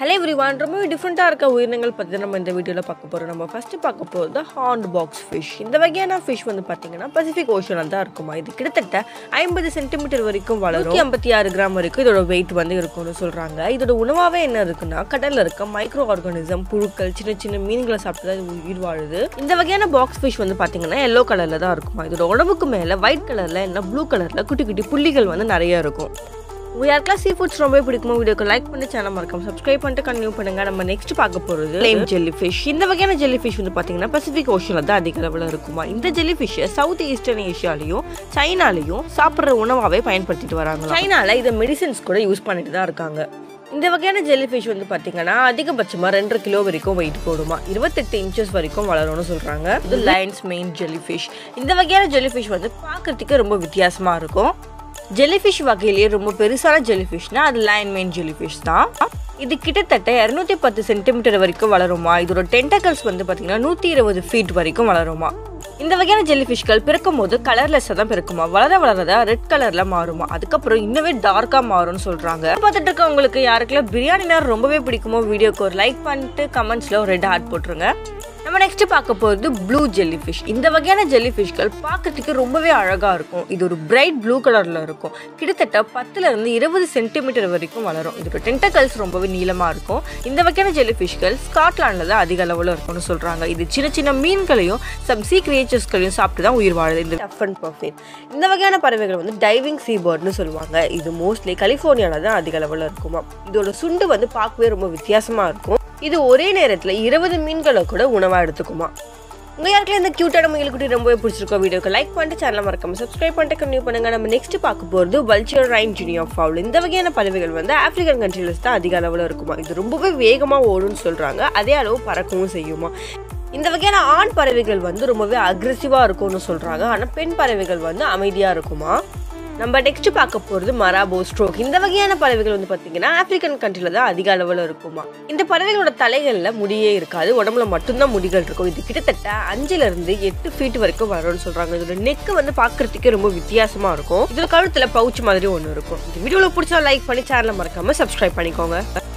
hello everyone ரொம்பவே டிஃப்ரெண்ட்டாக இருக்க உயிரினங்கள் பற்றி நம்ம இந்த வீடியோவில் பார்க்க போகிறோம் நம்ம ஃபஸ்ட்டு பார்க்க போகிறது ஹார்ன் பாக்ஸ் ஃபிஷ் இந்த வகையான ஃபிஷ் வந்து பார்த்தீங்கன்னா பசிபிக் ஓஷனில் தான் இருக்குமா இது கிட்டத்தட்ட ஐம்பது சென்டிமீட்டர் வரைக்கும் வளரும் ஐம்பத்தி ஆறு கிராம் வரைக்கும் இதோட வெயிட் வந்து இருக்கும்னு சொல்கிறாங்க இதோட உணவாகவே என்ன இருக்குன்னா கடலில் இருக்க மைக்ரோ ஆர்கானிசம் புழுக்கள் சின்ன சின்ன மீன்களை சாப்பிட்டு தான் இது உயிர் வாழுது இந்த வகையான பாக்ஸ் ஃபிஷ் வந்து பார்த்தீங்கன்னா எல்லோ கலரில் தான் இருக்குமா இதோட உடம்புக்கு மேலே ஒயிட் கலரில் என்ன ப்ளூ கலரில் குட்டி குட்டி புள்ளிகள் வந்து நிறைய இருக்கும் உங்க யாருக்கெல்லாம் சீ ஃபுட்ஸ் ரொம்ப பிடிக்குமோ வீடியோக்கு லைக் பண்ணி சேனல் மறக்காம சப்ஸ்கிரைப் பண்ணிட்டு கண்டினியூ பண்ணுங்க நம்ம நெக்ஸ்ட் பார்க்க போகிறது ஃப்ளேம் ஜெல்லி ஃபிஷ் இந்த வகையான ஜெல்லி ஃபிஷ் வந்து பார்த்தீங்கன்னா பசிபிக் ஓஷனில் தான் அதிக அளவில் இருக்குமா இந்த ஜெல்லி ஃபிஷ்ஷை சவுத் ஈஸ்டர்ன் ஏஷியாலையும் சைனாலையும் சாப்பிட்ற உணவாகவே பயன்படுத்திட்டு வராங்க சைனால இதை மெடிசின்ஸ் கூட யூஸ் பண்ணிட்டு தான் இருக்காங்க இந்த வகையான ஜெல்லி ஃபிஷ் வந்து பார்த்தீங்கன்னா அதிகபட்சமாக ரெண்டரை கிலோ வரைக்கும் வெயிட் போடுமா இருபத்தெட்டு இன்ச்சஸ் வரைக்கும் வளரும்னு சொல்கிறாங்க இது லைன்ஸ் மெயின் ஜெல்லி ஃபிஷ் இந்த வகையான ஜெல்லி ஃபிஷ் வந்து பார்க்கறதுக்கு ரொம்ப வித்தியாசமாக இருக்கும் ஜெல்லிஃபிஷ் வகையிலேயே ரொம்ப பெருசான ஜெல்லிஃபிஷ்னா அது லைன் மெயின் ஜெல்லிஃபிஷ் தான் இது கிட்டத்தட்ட இரநூத்தி பத்து சென்டிமீட்டர் வரைக்கும் வளருமா இதோட டென்டக்கல்ஸ் வந்து பார்த்தீங்கன்னா நூற்றி இருபது ஃபீட் வரைக்கும் வளருமா இந்த வகையான ஜெல்லிஃபிஷ்கள் பிறக்கும் போது கலர்லெஸ்ஸாக தான் பிறக்குமா வளர வளரதா ரெட் கலர்ல மாறுமா அதுக்கப்புறம் இன்னவே டார்க்காக மாறும்னு சொல்றாங்க பார்த்துட்டு இருக்கவங்களுக்கு யாருக்கெல்லாம் பிரியாணினா ரொம்பவே பிடிக்குமோ வீடியோக்கு ஒரு லைக் பண்ணிட்டு கமெண்ட்ஸ்ல ஒரு ரெட் ஹார்ட் போட்டுருங்க நம்ம நெக்ஸ்ட் பார்க்க போகிறது ப்ளூ ஜெல்லி ஃபிஷ் இந்த வகையான ஜெல்லி ஃபிஷ்கள் பார்க்கறதுக்கு ரொம்பவே அழகாக இருக்கும் இது ஒரு பிரைட் ப்ளூ கலரில் இருக்கும் கிட்டத்தட்ட பத்துல இருந்து இருபது சென்டிமீட்டர் வரைக்கும் வளரும் இதோட டென்டக்கல்ஸ் ரொம்பவே நீளமாக இருக்கும் இந்த வகையான ஜெல்லி ஃபிஷ்கள் ஸ்காட்லாண்டில் தான் அதிக அளவில் இருக்கும்னு சொல்கிறாங்க இது சின்ன சின்ன மீன்களையும் சம் சீ கிரியேச்சர்ஸ்களையும் சாப்பிட்டு தான் உயிர் வாழுது இந்த டஃப் அண்ட் பர்ஃபெக்ட் இந்த வகையான பறவைகள் வந்து டைவிங் சீ பேர்ட்னு சொல்லுவாங்க இது மோஸ்ட்லி கலிஃபோர்னியாவில் தான் அதிக அளவில் இருக்குமா இதோட சுண்டு வந்து பார்க்கவே ரொம்ப வித்தியாசமாக இருக்கும் இது ஒரே நேரத்தில் இருபது மீன்களை கூட உணவாக எடுத்துக்குமா உங்க யாருக்கெல்லாம் இந்த கியூட்டான முயல் குட்டி ரொம்பவே பிடிச்சிருக்கோ வீடியோக்கு லைக் பண்ணிட்டு சேனலை மறக்காம சப்ஸ்கிரைப் பண்ணிட்டு கண்டினியூ பண்ணுங்க நம்ம நெக்ஸ்ட் பார்க்க போகிறது வல்ச்சர் ரைன் ஜூனியர் ஃபவுல் இந்த வகையான பறவைகள் வந்து ஆப்பிரிக்கன் கண்ட்ரில தான் அதிக அளவில் இருக்குமா இது ரொம்பவே வேகமாக ஓடும்னு சொல்றாங்க அதே அளவு பறக்கவும் செய்யுமா இந்த வகையான ஆண் பறவைகள் வந்து ரொம்பவே அக்ரெசிவாக இருக்கும்னு சொல்றாங்க ஆனால் பெண் பறவைகள் வந்து அமைதியாக இருக்குமா நம்ம நெக்ஸ்ட் பார்க்க போகிறது மராபோ ஸ்ட்ரோக் இந்த வகையான பறவைகள் வந்து பார்த்தீங்கன்னா ஆப்பிரிக்கன் கண்ட்ரில தான் அதிக அளவில் இருக்குமா இந்த பறவைகளோட தலைகளில் முடியே இருக்காது உடம்புல மட்டும்தான் முடிகள் இருக்கும் இது கிட்டத்தட்ட அஞ்சுல இருந்து எட்டு ஃபீட் வரைக்கும் வரும்னு சொல்றாங்க இதோட நெக்கு வந்து பார்க்கறதுக்கே ரொம்ப வித்தியாசமா இருக்கும் இதோட கழுத்துல பவுச் மாதிரி ஒன்று இருக்கும் இந்த வீடியோவில் பிடிச்சா லைக் பண்ணி சேனலை மறக்காம சப்ஸ்கிரைப் பண்ணிக்கோங்க